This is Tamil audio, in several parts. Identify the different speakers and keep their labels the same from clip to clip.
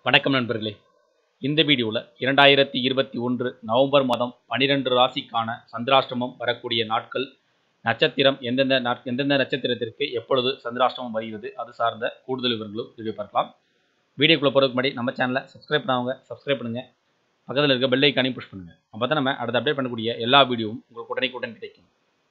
Speaker 1: வணக்கம் நண்பர்களே இந்த வீடியோவில் இரண்டாயிரத்தி இருபத்தி ஒன்று நவம்பர் மாதம் பனிரெண்டு ராசிக்கான சந்திராஷ்டமம் வரக்கூடிய நாட்கள் நட்சத்திரம் எந்தெந்த நாட் எந்தெந்த நட்சத்திரத்திற்கு எப்பொழுது சந்திராஷ்டமம் வருகிறது அது சார்ந்த கூடுதல் விவரங்களும் வீடியோ பார்க்கலாம் வீடியோக்குள்ளே போகிறதுக்கு முன்னாடி நம்ம சேனலை சப்ஸ்கிரைப் பண்ணவங்க சப்ஸ்கிரைப் பண்ணுங்கள் பக்கத்தில் இருக்க பெல் ஐக்கானையும் புஷ் பண்ணுங்கள் அப்போ தான் நம்ம அடுத்து அப்டேட் பண்ணக்கூடிய எல்லா வீடியோவும் உங்களுக்கு உடனே கிடைக்கும்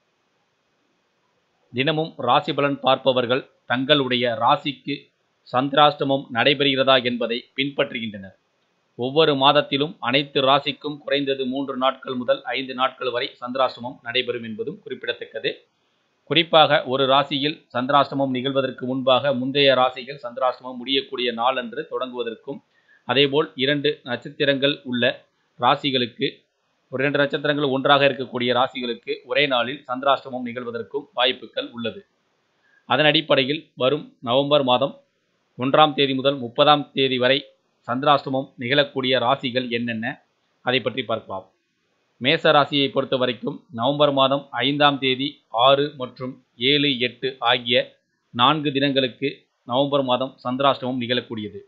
Speaker 1: தினமும் ராசி பலன் பார்ப்பவர்கள் தங்களுடைய ராசிக்கு சந்திராஷ்டமம் நடைபெறுகிறதா என்பதை பின்பற்றுகின்றனர் ஒவ்வொரு மாதத்திலும் அனைத்து ராசிக்கும் குறைந்தது மூன்று நாட்கள் முதல் ஐந்து நாட்கள் வரை சந்திராஷ்டமம் நடைபெறும் என்பதும் குறிப்பிடத்தக்கது குறிப்பாக ஒரு ராசியில் சந்திராஷ்டமம் நிகழ்வதற்கு முன்பாக முந்தைய ராசிகள் சந்திராஷ்டமம் முடியக்கூடிய நாளன்று தொடங்குவதற்கும் அதேபோல் இரண்டு நட்சத்திரங்கள் உள்ள ராசிகளுக்கு ஒரு இரண்டு நட்சத்திரங்கள் ஒன்றாக இருக்கக்கூடிய ராசிகளுக்கு ஒரே நாளில் சந்திராஷ்டமம் நிகழ்வதற்கும் வாய்ப்புகள் உள்ளது அதன் அடிப்படையில் வரும் நவம்பர் மாதம் ஒன்றாம் தேதி முதல் முப்பதாம் தேதி வரை சந்திராஷ்டமம் நிகழக்கூடிய ராசிகள் என்னென்ன அதை பற்றி பார்க்கலாம் மேச ராசியை பொறுத்த வரைக்கும் நவம்பர் மாதம் ஐந்தாம் தேதி ஆறு மற்றும் ஏழு எட்டு ஆகிய நான்கு தினங்களுக்கு நவம்பர் மாதம் சந்திராஷ்டமம் நிகழக்கூடியது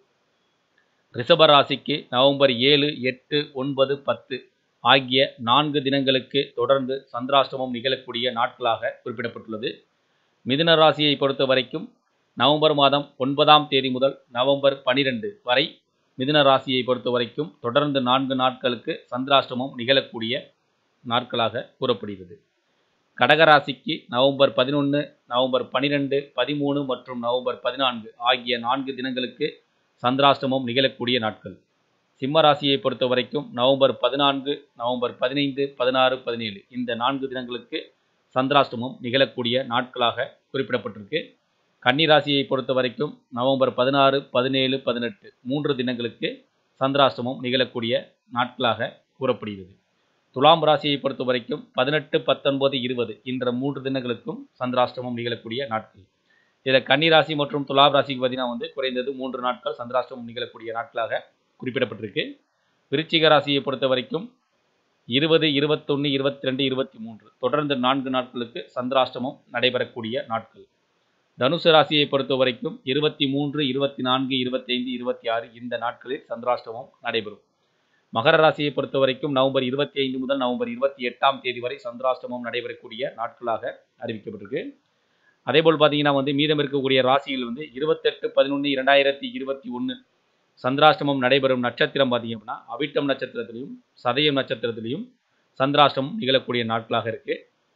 Speaker 1: ரிஷப ராசிக்கு நவம்பர் ஏழு எட்டு ஒன்பது பத்து ஆகிய நான்கு தினங்களுக்கு தொடர்ந்து சந்திராஷ்டமம் நிகழக்கூடிய நாட்களாக குறிப்பிடப்பட்டுள்ளது மிதுன ராசியை பொறுத்த வரைக்கும் நவம்பர் மாதம் ஒன்பதாம் தேதி முதல் நவம்பர் பனிரெண்டு வரை மிதுன ராசியை பொறுத்த வரைக்கும் தொடர்ந்து நான்கு நாட்களுக்கு சந்திராஷ்டமம் நிகழக்கூடிய நாட்களாக கூறப்படுகிறது கடகராசிக்கு நவம்பர் பதினொன்று நவம்பர் பனிரெண்டு பதிமூணு மற்றும் நவம்பர் பதினான்கு ஆகிய நான்கு தினங்களுக்கு சந்திராஷ்டமம் நிகழக்கூடிய நாட்கள் சிம்ம ராசியை பொறுத்த வரைக்கும் நவம்பர் பதினான்கு நவம்பர் பதினைந்து பதினாறு பதினேழு இந்த நான்கு தினங்களுக்கு சந்திராஷ்டமம் நிகழக்கூடிய நாட்களாக குறிப்பிடப்பட்டிருக்கு கன்னிராசியை பொறுத்த வரைக்கும் நவம்பர் பதினாறு பதினேழு பதினெட்டு மூன்று தினங்களுக்கு சந்திராஷ்டமம் நிகழக்கூடிய நாட்களாக கூறப்படுகிறது துலாம் ராசியை பொறுத்த வரைக்கும் பதினெட்டு பத்தொன்பது இருபது என்ற மூன்று தினங்களுக்கும் சந்திராஷ்டமம் நிகழக்கூடிய நாட்கள் இதில் கன்னிராசி மற்றும் துலாம் ராசிக்கு பார்த்தீங்கன்னா வந்து குறைந்தது மூன்று நாட்கள் சந்திராஷ்டமம் நிகழக்கூடிய நாட்களாக குறிப்பிடப்பட்டிருக்கு விருச்சிக ராசியை பொறுத்த வரைக்கும் இருபது இருபத்தொன்று இருபத்தி ரெண்டு இருபத்தி மூன்று தொடர்ந்து நான்கு நாட்களுக்கு சந்திராஷ்டமம் நடைபெறக்கூடிய நாட்கள் தனுசு ராசியை பொறுத்த வரைக்கும் இருபத்தி மூன்று இருபத்தி நான்கு இருபத்தைந்து இருபத்தி ஆறு இந்த நாட்களில் சந்திராஷ்டமம் நடைபெறும் மகர ராசியை பொறுத்த வரைக்கும் நவம்பர் இருபத்தி ஐந்து முதல் நவம்பர் இருபத்தி எட்டாம் தேதி வரை சந்திராஷ்டமம் நடைபெறக்கூடிய நாட்களாக அறிவிக்கப்பட்டிருக்கு அதேபோல் பார்த்தீங்கன்னா வந்து மீதம் இருக்கக்கூடிய ராசியில் வந்து இருபத்தெட்டு பதினொன்று இரண்டாயிரத்தி இருபத்தி ஒன்று சந்திராஷ்டமம் நடைபெறும் நட்சத்திரம் பார்த்தீங்க அப்படின்னா அவிட்டம் நட்சத்திரத்திலையும் சதயம் நட்சத்திரத்திலையும் சந்திராஷ்டமம் நிகழக்கூடிய நாட்களாக இருக்குது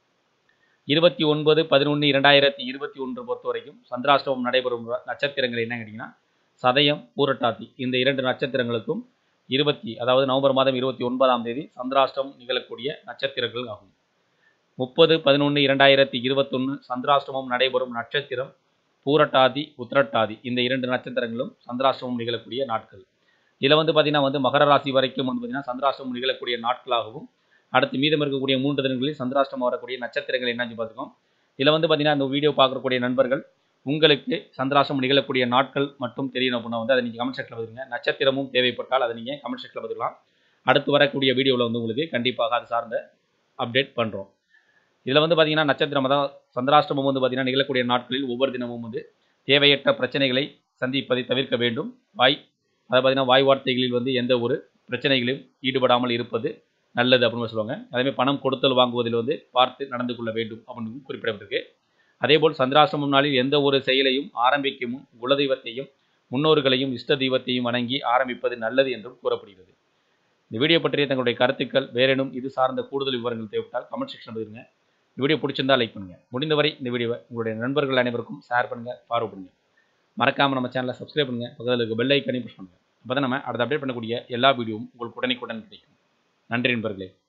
Speaker 1: இருபத்தி ஒன்பது பதினொன்று இரண்டாயிரத்தி இருபத்தி ஒன்று பொறுத்த வரைக்கும் சந்திராஷ்டமம் நடைபெறும் நட்சத்திரங்கள் என்ன கேட்டிங்கன்னா சதயம் பூரட்டாதி இந்த இரண்டு நட்சத்திரங்களுக்கும் இருபத்தி அதாவது நவம்பர் மாதம் இருபத்தி ஒன்பதாம் தேதி சந்திராஷ்டமம் நிகழக்கூடிய நட்சத்திரங்கள் ஆகும் முப்பது பதினொன்று இரண்டாயிரத்தி இருபத்தொன்று சந்திராஷ்டமம் நடைபெறும் நட்சத்திரம் பூரட்டாதி உத்திரட்டாதி இந்த இரண்டு நட்சத்திரங்களும் சந்திராஷ்டமம் நிகழக்கூடிய நாட்கள் இதில் வந்து பார்த்திங்கன்னா வந்து மகர ராசி வரைக்கும் வந்து பார்த்திங்கன்னா சந்திராஷ்டமம் நிகழக்கூடிய நாட்களாகவும் அடுத்து மீதம் இருக்கக்கூடிய மூன்று தினங்களில் சந்திராஷ்டமம் வரக்கூடிய நட்சத்திரங்கள் என்னன்னு பார்த்துக்கோம் இதில் வந்து பார்த்திங்கன்னா இந்த வீடியோ பார்க்கக்கூடிய நண்பர்கள் உங்களுக்கு சந்திராஷ்டமம் நிகழக்கூடிய நாட்கள் மட்டும் தெரியணும் அப்படின்னா வந்து அதை நீங்கள் கமெண்ட் செக்ஷனில் பதிலுங்க நட்சத்திரமும் தேவைப்பட்டால் அதை நீங்கள் கமெண்ட் செக்ஷனில் பதிலாம் அடுத்து வரக்கூடிய வீடியோவில் வந்து உங்களுக்கு கண்டிப்பாக அது சார்ந்த அப்டேட் பண்ணுறோம் இதில் வந்து பார்த்திங்கன்னா நட்சத்திரம் அதான் சந்திராஷ்டமம் வந்து பார்த்திங்கன்னா நிகழக்கூடிய நாட்களில் ஒவ்வொரு தினமும் வந்து தேவையற்ற பிரச்சனைகளை சந்திப்பதை தவிர்க்க வேண்டும் வாய் அதை பார்த்திங்கன்னா வாய் வார்த்தைகளில் வந்து எந்த ஒரு பிரச்சனைகளையும் ஈடுபடாமல் இருப்பது நல்லது அப்படின்னு சொல்லுவாங்க அதேமாதிரி பணம் கொடுத்தல் வாங்குவதில் வந்து பார்த்து நடந்து கொள்ள வேண்டும் அப்படின்னு குறிப்பிடப்பட்டிருக்கு அதேபோல் சந்திராசிரமம் நாளில் எந்த ஒரு செயலையும் ஆரம்பிக்கும் முன் குலதெய்வத்தையும் முன்னோர்களையும் இஷ்ட தெய்வத்தையும் வணங்கி ஆரம்பிப்பது நல்லது என்றும் கூறப்படுகிறது இந்த வீடியோ பற்றிய தங்களுடைய கருத்துக்கள் வேறேனும் இது சார்ந்த கூடுதல் விவரங்கள் தேவைப்பட்டால் கமெண்ட் செக்ஷன் பதிருங்க இந்த வீடியோ பிடிச்சிருந்தா லைக் பண்ணுங்கள் முடிந்தவரை இந்த வீடியோவை உங்களுடைய நண்பர்கள் அனைவருக்கும் ஷேர் பண்ணுங்கள் ஃபாலோ பண்ணுங்கள் மறக்காமல் நம்ம சேனலை சப்ஸ்கிரைப் பண்ணுங்கள் பக்கத்தில் இருக்க பெல் ஐக்கனையும் புஷ் பண்ணுங்கள் அப்போ தான் நம்ம அடுத்து அப்டேட் பண்ணக்கூடிய எல்லா வீடியோவும் உங்களுக்கு உடனே கிடைக்கும் நன்றி நண்பர்களே